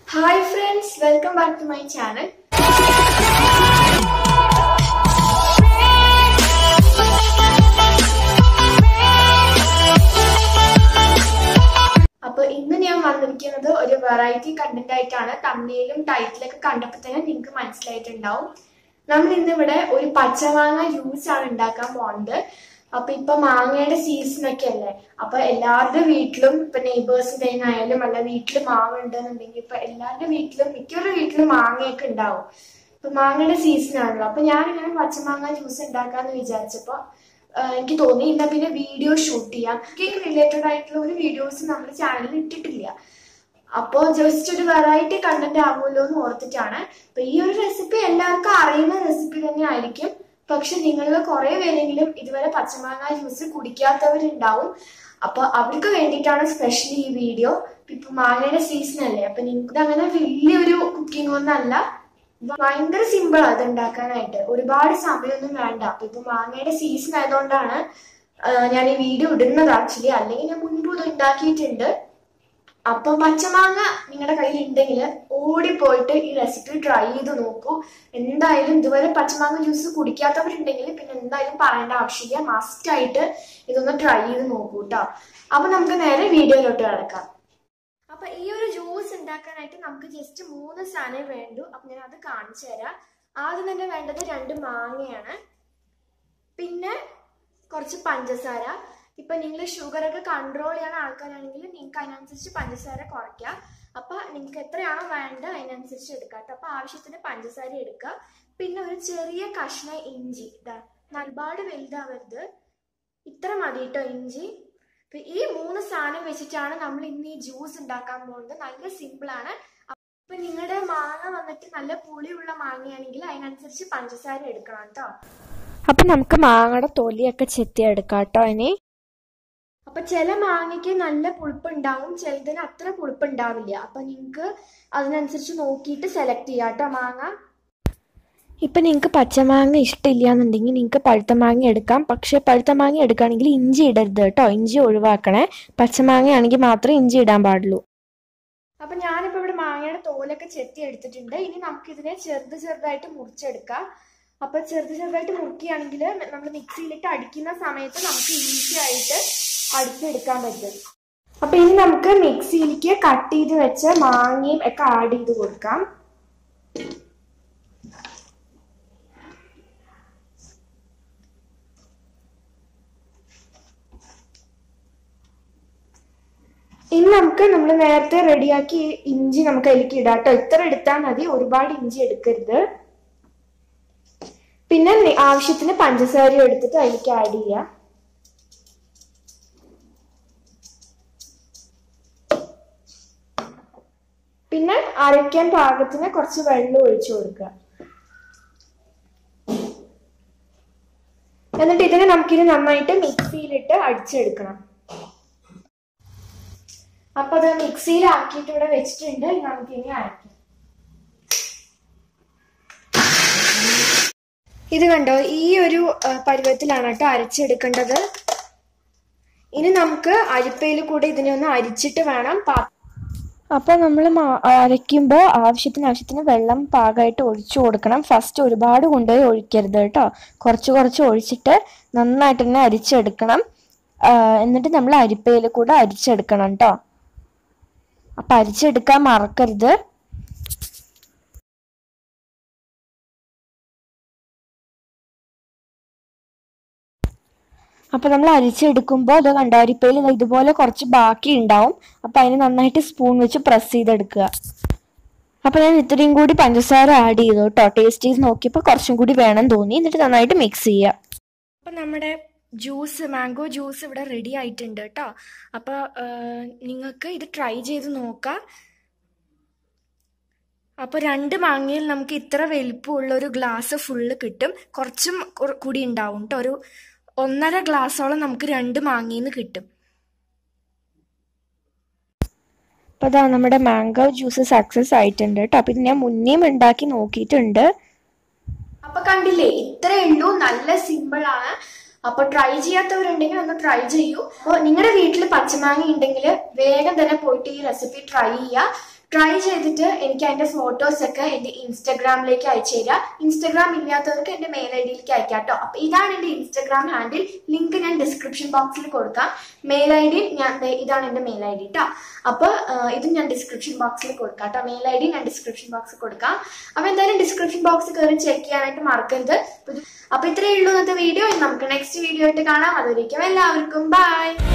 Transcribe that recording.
Hi friends welcome back to my channel അപ്പൊ ഇന്ന് ഞാൻ വന്നിരിക്കുന്നത് ഒരു വെറൈറ്റി കണ്ടന്റ് ആയിട്ടാണ് തമ്മിലും ടൈറ്റിലൊക്കെ കണ്ടപ്പോൾ തന്നെ നിങ്ങൾക്ക് മനസ്സിലായിട്ടുണ്ടാവും നമ്മൾ ഇന്നിവിടെ ഒരു പച്ചമാങ്ങ ജ്യൂസ് ആണ് ഉണ്ടാക്കാൻ പോകുന്നത് അപ്പൊ ഇപ്പൊ മാങ്ങയുടെ സീസൺ ഒക്കെ അല്ലേ അപ്പൊ എല്ലാവരുടെ വീട്ടിലും ഇപ്പൊ നെയ്ബേഴ്സിന്റെ ആയാലും അല്ല വീട്ടിൽ മാങ്ങ ഉണ്ടെന്നുണ്ടെങ്കിൽ ഇപ്പൊ എല്ലാവരുടെ വീട്ടിലും മിക്കവരുടെ വീട്ടിലും മാങ്ങയൊക്കെ ഉണ്ടാവും ഇപ്പൊ മാങ്ങയുടെ സീസൺ ആണല്ലോ അപ്പൊ ഞാനിങ്ങനെ പച്ചമാങ്ങ ജ്യൂസ് ഉണ്ടാക്കാന്ന് വിചാരിച്ചപ്പോ ആ, എനിക്ക് തോന്നി എന്നാ പിന്നെ വീഡിയോ ഷൂട്ട് ചെയ്യാം കുക്കിംഗ് റിലേറ്റഡ് ആയിട്ടുള്ള ഒരു വീഡിയോസ് നമ്മുടെ ചാനലിൽ ഇട്ടിട്ടില്ല അപ്പോൾ ജസ്റ്റ് ഒരു വെറൈറ്റി കണ്ടന്റ് ആകുമല്ലോ എന്ന് ഓർത്തിട്ടാണ് അപ്പൊ ഈ ഒരു റെസിപ്പി എല്ലാവർക്കും അറിയുന്ന റെസിപ്പി തന്നെ ആയിരിക്കും പക്ഷെ നിങ്ങളിൽ കുറെ പേരെങ്കിലും ഇതുവരെ പച്ചമാങ്ങ ജ്യൂസ് കുടിക്കാത്തവരുണ്ടാവും അപ്പൊ അവർക്ക് വേണ്ടിയിട്ടാണ് സ്പെഷ്യലി ഈ വീഡിയോ ഇപ്പൊ മാങ്ങയുടെ സീസൺ അല്ലേ അപ്പൊ നിങ്ങൾക്ക് അങ്ങനെ വലിയൊരു കുക്കിംഗ് ഒന്നല്ല ഭയങ്കര സിമ്പിൾ അത് ഉണ്ടാക്കാനായിട്ട് ഒരുപാട് സമയമൊന്നും വേണ്ട അപ്പൊ ഇപ്പൊ മാങ്ങയുടെ സീസൺ ആയതുകൊണ്ടാണ് ആ, ഞാൻ ഈ വീഡിയോ ഇടുന്നത് ആക്ച്വലി അല്ലെങ്കിൽ ഞാൻ മുൻപ് ഇത് ഉണ്ടാക്കിയിട്ടുണ്ട് അപ്പൊ പച്ചമാങ്ങ നിങ്ങളുടെ കയ്യിൽ ഉണ്ടെങ്കിൽ ഓടിപ്പോയിട്ട് ഈ റെസിപ്പി ട്രൈ ചെയ്ത് നോക്കൂ എന്തായാലും ഇതുവരെ പച്ചമാങ്ങ ജ്യൂസ് കുടിക്കാത്തവരുണ്ടെങ്കിൽ പിന്നെ എന്തായാലും പറയേണ്ട ആവശ്യമില്ല മസ്റ്റ് ആയിട്ട് ഇതൊന്ന് ട്രൈ ചെയ്ത് നോക്കൂ കേട്ടോ അപ്പൊ നമുക്ക് നേരെ വീഡിയോയിലോട്ട് കിടക്കാം അപ്പൊ ഈ ഒരു ജ്യൂസ് ഉണ്ടാക്കാനായിട്ട് നമുക്ക് ജസ്റ്റ് മൂന്ന് സാധനം വേണ്ടു അപ്പൊ ഞാൻ അത് കാണിച്ചു തരാം ആദ്യം തന്നെ വേണ്ടത് രണ്ട് മാങ്ങയാണ് പിന്നെ കുറച്ച് പഞ്ചസാര ഇപ്പൊ നിങ്ങൾ ഷുഗർ ഒക്കെ കൺട്രോൾ ചെയ്യുന്ന ആൾക്കാരാണെങ്കിൽ നിങ്ങൾക്ക് അതിനനുസരിച്ച് പഞ്ചസാര കുറയ്ക്കാം അപ്പൊ നിങ്ങൾക്ക് എത്രയാണോ വേണ്ട അതിനനുസരിച്ച് എടുക്കാം ട്ടോ. അപ്പൊ ആവശ്യത്തിന് പഞ്ചസാര എടുക്കുക പിന്നെ ഒരു ചെറിയ കഷ്ണം ഇഞ്ചി ഇതാ ഒരുപാട് വലുതാവരുത് ഇത്ര മതി കേട്ടോ ഇഞ്ചി അപ്പൊ ഈ മൂന്ന് സാധനം വെച്ചിട്ടാണ് നമ്മൾ ഇന്ന് ഈ ജ്യൂസ് ഉണ്ടാക്കാൻ പോകുന്നത് നല്ല സിമ്പിൾ ആണ് അപ്പൊ നിങ്ങളുടെ മാങ്ങ വന്നിട്ട് നല്ല പുളിയുള്ള മാങ്ങയാണെങ്കിൽ അതിനനുസരിച്ച് പഞ്ചസാര എടുക്കണം കേട്ടോ അപ്പൊ നമുക്ക് മാങ്ങയുടെ തൊലിയൊക്കെ ചെത്തിയെടുക്കാം കേട്ടോ ഇനി അപ്പൊ ചില മാങ്ങയ്ക്ക് നല്ല പുളിപ്പുണ്ടാവും ചിലതിന് അത്ര പുളിപ്പുണ്ടാവില്ല അപ്പൊ നിങ്ങൾക്ക് അതിനനുസരിച്ച് നോക്കിയിട്ട് സെലക്ട് ചെയ്യാം കേട്ടോ മാങ്ങ ഇപ്പൊ നിങ്ങൾക്ക് പച്ചമാങ്ങ ഇഷ്ടമില്ല എന്നുണ്ടെങ്കിൽ നിങ്ങൾക്ക് പഴുത്ത മാങ്ങ എടുക്കാം പക്ഷെ പഴുത്ത മാങ്ങ എടുക്കുകയാണെങ്കിൽ ഇഞ്ചി ഇടരുത് കേട്ടോ ഇഞ്ചി ഒഴിവാക്കണേ പച്ചമാങ്ങയാണെങ്കിൽ മാത്രമേ ഇഞ്ചി ഇടാൻ പാടുള്ളൂ അപ്പൊ ഞാനിപ്പോ ഇവിടെ മാങ്ങയുടെ തോലൊക്കെ ചെത്തി എടുത്തിട്ടുണ്ട് ഇനി നമുക്ക് ഇതിനെ ചെറുത് ചെറുതായിട്ട് മുറിച്ചെടുക്കാം അപ്പൊ ചെറുത് ചെറുതായിട്ട് മുറിക്കുകയാണെങ്കിൽ നമ്മൾ മിക്സിയിലിട്ട് അടിക്കുന്ന സമയത്ത് നമുക്ക് ഈസി ആയിട്ട് അടിച്ചെടുക്കാൻ പറ്റും അപ്പൊ ഇനി നമുക്ക് മിക്സിയിലേക്ക് കട്ട് ചെയ്ത് വെച്ച മാങ്ങയും ഒക്കെ ആഡ് ചെയ്ത് കൊടുക്കാം ഇനി നമുക്ക് നമ്മൾ നേരത്തെ റെഡിയാക്കി ഇഞ്ചി നമുക്ക് അതിലേക്ക് ഇടാം കേട്ടോ ഇത്ര എടുത്താൽ മതി ഒരുപാട് ഇഞ്ചി എടുക്കരുത് പിന്നെ നി- ആവശ്യത്തിന് പഞ്ചസാര എടുത്തിട്ട് അതിലേക്ക് ആഡ് ചെയ്യാം പിന്നെ അരയ്ക്കാൻ പാകത്തിന് കുറച്ച് വെള്ളം ഒഴിച്ചു കൊടുക്കുക എന്നിട്ട് ഇതിനെ നമുക്കിത് നന്നായിട്ട് മിക്സിയിലിട്ട് അടിച്ചെടുക്കണം അപ്പൊ അത് മിക്സിയിൽ ആക്കിയിട്ട് ഇവിടെ വെച്ചിട്ടുണ്ട് ഇനി നമുക്ക് ഇനി അരയ്ക്കാം ഇത് കണ്ടോ ഈ ഒരു ആ, പരുവത്തിലാണ് കേട്ടോ അരച്ചെടുക്കേണ്ടത് ഇനി നമുക്ക് അരിപ്പയിൽ കൂടെ ഇതിനെ ഒന്ന് അരിച്ചിട്ട് വേണം പാ- അപ്പോൾ നമ്മൾ അരയ്ക്കുമ്പോൾ ആവശ്യത്തിന് ആവശ്യത്തിന് വെള്ളം പാകമായിട്ട് ഒഴിച്ചു കൊടുക്കണം ഫസ്റ്റ് ഒരുപാട് കൊണ്ടുപോയി ഒഴിക്കരുത് കേട്ടോ കുറച്ച് കുറച്ച് ഒഴിച്ചിട്ട് നന്നായിട്ട് തന്നെ അരിച്ചെടുക്കണം ആ, എന്നിട്ട് നമ്മൾ അരിപ്പയിൽ കൂടെ അരിച്ചെടുക്കണം കേട്ടോ അപ്പം അരിച്ചെടുക്കാൻ മറക്കരുത് അപ്പോൾ നമ്മൾ അരിച്ചെടുക്കുമ്പോൾ അത് കണ്ടോ അരിപ്പയിൽ ദാ ഇതുപോലെ കുറച്ച് ബാക്കി ഉണ്ടാവും അപ്പോൾ അതിന് നന്നായിട്ട് സ്പൂൺ വെച്ച് പ്രസ് ചെയ്തെടുക്കുക അപ്പോൾ ഞാൻ ഇത്രയും കൂടി പഞ്ചസാര ആഡ് ചെയ്തു കേട്ടോ ടേസ്റ്റ് ചെയ്ത് നോക്കിയപ്പോൾ കുറച്ചും കൂടി വേണം തോന്നി എന്നിട്ട് നന്നായിട്ട് മിക്സ് ചെയ്യുക അപ്പൊ നമ്മുടെ ജ്യൂസ് മാംഗോ ജ്യൂസ് ഇവിടെ റെഡി ആയിട്ടുണ്ട് കേട്ടോ അപ്പൊ നിങ്ങൾക്ക് ഇത് ട്രൈ ചെയ്ത് നോക്കാം അപ്പൊ രണ്ട് മാങ്ങയിൽ നമുക്ക് ഇത്ര വലിപ്പമുള്ള ഒരു ഗ്ലാസ് ഫുള്ള് കിട്ടും കുറച്ചും കുറ- കൂടി ഉണ്ടാവും കേട്ടോ ഒരു ഒന്നര ഗ്ലാസോളം നമുക്ക് രണ്ട് മാങ്ങയിൽ നിന്ന് കിട്ടും അപ്പോൾ അതാ നമ്മുടെ മാംഗോ ജ്യൂസ് സക്സസ് ആയിട്ടുണ്ട് കേട്ടോ അപ്പോൾ ഇത് ഞാൻ മുന്നേയും ഉണ്ടാക്കി നോക്കിയിട്ടുണ്ട് അപ്പൊ കണ്ടില്ലേ ഇത്രയേ ഉള്ളൂ നല്ല സിമ്പിൾ ആണ് അപ്പൊ ട്രൈ ചെയ്യാത്തവരുണ്ടെങ്കിൽ ഒന്ന് ട്രൈ ചെയ്യൂ അപ്പോൾ നിങ്ങളുടെ വീട്ടിൽ പച്ചമാങ്ങ ഉണ്ടെങ്കിൽ വേഗം തന്നെ പോയിട്ട് ഈ റെസിപ്പി ട്രൈ ചെയ്യുക ട്രൈ ചെയ്തിട്ട് എനിക്ക് അതിന്റെ ഫോട്ടോസ് ഒക്കെ എന്റെ ഇൻസ്റ്റഗ്രാമിലേക്ക് അയച്ചു തരിക ഇൻസ്റ്റഗ്രാം ഇല്ലാത്തവർക്ക് എന്റെ മെയിൽ ഐ ഡിയിലേക്ക് അയക്കാം കേട്ടോ അപ്പൊ ഇതാണ് എന്റെ ഇൻസ്റ്റഗ്രാം ഹാൻഡിൽ ലിങ്ക് ഞാൻ ഡിസ്ക്രിപ്ഷൻ ബോക്സിൽ കൊടുക്കാം മെയിൽ ഐ ഡി ഞാൻ ദേ ഇതാണ് എന്റെ മെയിൽ ഐ ഡി കേട്ടോ അപ്പൊ ആ, ഇതും ഞാൻ ഡിസ്ക്രിപ്ഷൻ ബോക്സിൽ കൊടുക്കാം കേട്ടോ മെയിൽ ഐ ഡി ഞാൻ ഡിസ്ക്രിപ്ഷൻ ബോക്സിൽ കൊടുക്കാം അപ്പൊ എന്തായാലും ഡിസ്ക്രിപ്ഷൻ ബോക്സ് കയറി ചെക്ക് ചെയ്യാനായിട്ട് മറക്കരുത് അപ്പൊ ഇത്- അപ്പൊ ഇത്രയേ ഉള്ളൂ ഇന്നത്തെ വീഡിയോ നമുക്ക് നെക്സ്റ്റ് വീഡിയോ ആയിട്ട് കാണാം അതുവരേക്കും എല്ലാവർക്കും ബൈ